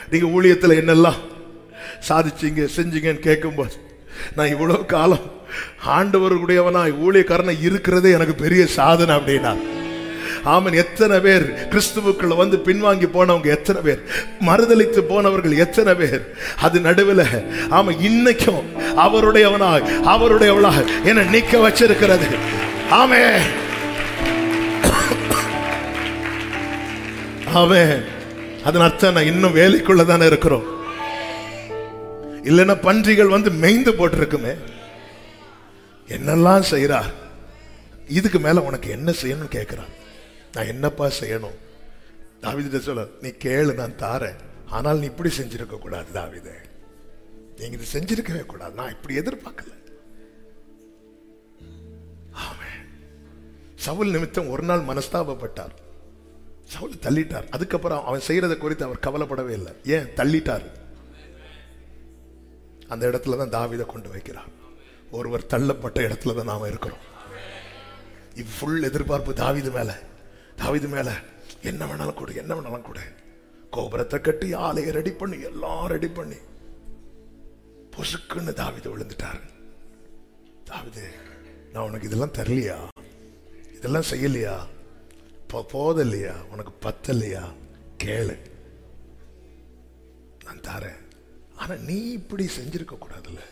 நீங்க ஊழியத்துல என்னெல்லாம் சாதிச்சீங்க செஞ்சீங்கன்னு கேட்கும்போது நான் இவ்வளவு காலம் ஆண்டவருடையவனா ஊழியக்காரனா இருக்கிறதே எனக்கு பெரிய சாதனை அப்படின்னா ஆமன் எத்தனை பேர் கிறிஸ்துவுக்குள்ள வந்து பின்வாங்கி போனவங்க எத்தனை பேர் மறுதலித்து போனவர்கள் எத்தனை பேர் அது நடுவில் ஆமா இன்னைக்கும் அவருடையவனாய் அவருடையவளாக என்ன நிக்க வச்சிருக்கிறது ஆமே ஆமே அதன் அர்த்தம் நான் இன்னும் வேலைக்குள்ள தானே இருக்கிறோம் இல்லைன்னா பன்றிகள் வந்து மேய்ந்து போட்டிருக்குமே என்னெல்லாம் செய்றார் இதுக்கு மேல உனக்கு என்ன செய்யணும்னு கேட்கிறான் நான் என்னப்பா செய்யணும் தாவித சொல்ல நீ கேளு நான் தாரேன் ஆனால் நீ இப்படி செஞ்சிருக்க கூடாது தாவிதே நீங்க இது செஞ்சிருக்கவே கூடாது நான் இப்படி எதிர்பார்க்கல ஆமென். சவுல் நிமித்தம் ஒரு நாள் மனஸ்தாபப்பட்டார் சவுல் தள்ளிட்டார் அதுக்கப்புறம் அவன் செய்யறதை குறித்து அவர் கவலைப்படவே இல்லை ஏன் தள்ளிட்டார் அந்த இடத்துல தான் தாவிதை கொண்டு வைக்கிறார் ஒருவர் தள்ளப்பட்ட இடத்துல தான் நாம இருக்கிறோம் ஃபுல் எதிர்பார்ப்பு தாவிது மேல தாவிது மேல என்ன வேணாலும் கொடு என்ன வேணாலும் கொடு கோபுரத்தை கட்டி ஆலையை ரெடி பண்ணி எல்லாம் ரெடி பண்ணி பொசுக்குன்னு தாவிது விழுந்துட்டார் தாவிது நான் உனக்கு இதெல்லாம் தரலையா இதெல்லாம் செய்யலையா போ- போதலையா உனக்கு பத்தலையா கேளு நான் தரேன் ஆனா நீ இப்படி செஞ்சிருக்க கூடாதுல்ல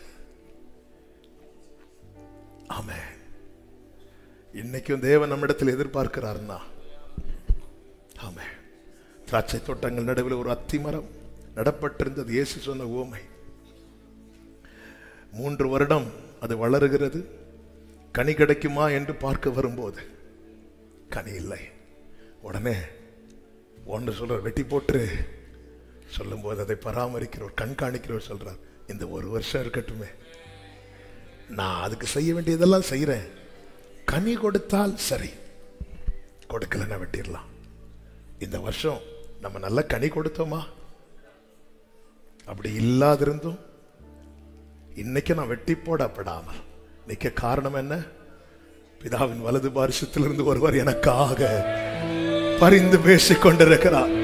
ஆமே இன்னைக்கும் தேவன் நம்மிடத்தில் எதிர்பார்க்கிறார்னா ஆமே திராட்சை தோட்டங்கள் நடுவில் ஒரு அத்திமரம் நடப்பட்டிருந்தது இயேசு சொன்ன உவமை மூன்று வருடம் அது வளருகிறது கனி கிடைக்குமா என்று பார்க்க வரும்போது கனி இல்லை உடனே ஒன்று சொல்றார் வெட்டி போட்டு சொல்லும்போது அதை பராமரிக்கிறவர் கண்காணிக்கிறவர் சொல்றார் இந்த ஒரு வருஷம் இருக்கட்டுமே நான் அதுக்கு செய்ய வேண்டியதெல்லாம் செய்யறேன் கனி கொடுத்தால் சரி கொடுக்கலன்னா வெட்டிடலாம் இந்த வருஷம் நம்ம நல்ல கனி கொடுத்தோமா அப்படி இல்லாதிருந்தும் இன்னைக்கு நான் வெட்டி போடப்படாமல் நிக்க காரணம் என்ன பிதாவின் வலது பாரிசத்திலிருந்து ஒருவர் எனக்காக பரிந்து பேசிக் கொண்டிருக்கிறார்